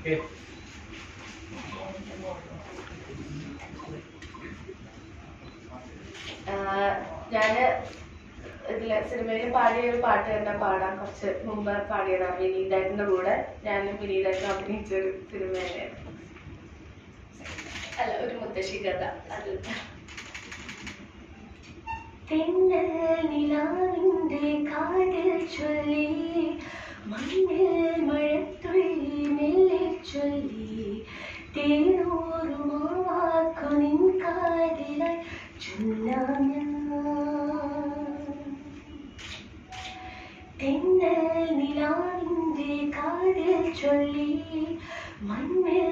okay ഞാൻ ഇതില് സിനിമയിൽ പാടിയ ഒരു പാട്ട് തന്നെ പാടാൻ കുറച്ച് മുമ്പ് പാടിയതാണ് വിനീതേട്ടൻ്റെ കൂടെ ഞാനും വിനീതേട്ടൻ അഭിനയിച്ച ഒരു സിനിമ തന്നെയാണ് അല്ല ഒരു മുത്തശ്ശി കഥ അത് തെന്നൽ നിലാവിൻ്റെ കാതിൽ ചൊല്ലി മണ്ണിൽ മഴത്തുള്ളി മെല്ലെ ചൊല്ലി തേനൂറുമാവാക്കു നിൻ കാതിലായി ചൊല്ലാം ഞാൻ തെന്നൽ നിലാവിൻ്റെ കാതിൽ ചൊല്ലി മണ്ണിൽ